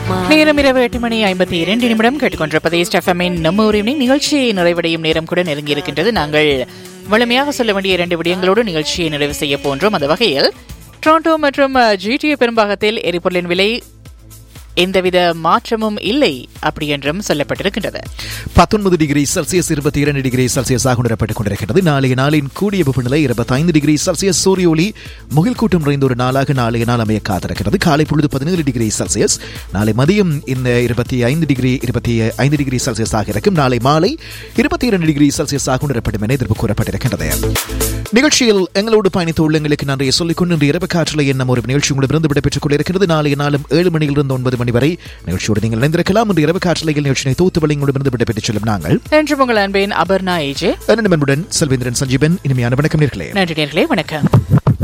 நேரம் இரவு எட்டு மணி ஐம்பத்தி இரண்டு நிமிடம் கேட்டுக்கொண்டிருப்பது ஸ்டெஃபமின் நம்ம உரிமை நிகழ்ச்சி நிறைவடையும் நேரம் கூட நெருங்கி இருக்கின்றது நாங்கள் வலிமையாக சொல்ல வேண்டிய இரண்டு விடயங்களோடு நிகழ்ச்சியை நிறைவு செய்ய போன்றோம் அந்த வகையில் டொரண்டோ மற்றும் ஜிடிஏ பெரும்பாகத்தில் எரிபொருளின் விலை எந்தவித மாற்றமும் இல்லை அப்படி என்றும் சொல்லப்பட்டிருக்கின்றது பத்தொன்பது டிகிரி செல்சியஸ் இருபத்தி இரண்டு டிகிரி செல்சியஸாக உணரப்பட்டுக் கொண்டிருக்கிறது நாளைய நாளின் கூடிய வெப்பநிலை இருபத்தைந்து டிகிரி செல்சியஸ் சூரிய ஒளி முகில் கூட்டம் நிறைந்த ஒரு நாளாக நாளைய நாள் அமைய காத்திருக்கிறது காலை பொழுது பதினேழு டிகிரி செல்சியஸ் நாளை மதியம் இந்த இருபத்தி ஐந்து டிகிரி இருபத்தி ஐந்து டிகிரி செல்சியஸாக இருக்கும் நாளை மாலை இருபத்தி இரண்டு டிகிரி செல்சியஸாக உணரப்படும் என எதிர்ப்பு கூறப்பட்டிருக்கின்றது நிகழ்ச்சியில் எங்களோடு பயணித்த உள்ளங்களுக்கு நன்றியை சொல்லிக்கொண்டு இன்று இரவு காற்றில் என்ன ஒரு நிகழ்ச்சி உங்களிடமிருந்து விடைபெற்றுக் கொண்டிருக்கிறது நாளைய நாளும் ஏழு மணியிலிருந்து ஒன்பது மணி வரை நிகழ்ச்சியோடு நீங்கள் இணைந்திருக்கலாம் இன்று இரவு காற்றிலையில் நிகழ்ச்சியை தூத்து வழி உங்களிடமிருந்து விடைபெற்றுச் செல்லும் நாங்கள் என்று உங்கள் அன்பின் அபர்ணா ஏஜே நண்பனுடன் செல்வேந்திரன் சஞ்சீவன் இனிமையான வணக்கம் நேர்களே நன்றி நேர்களே வணக்கம்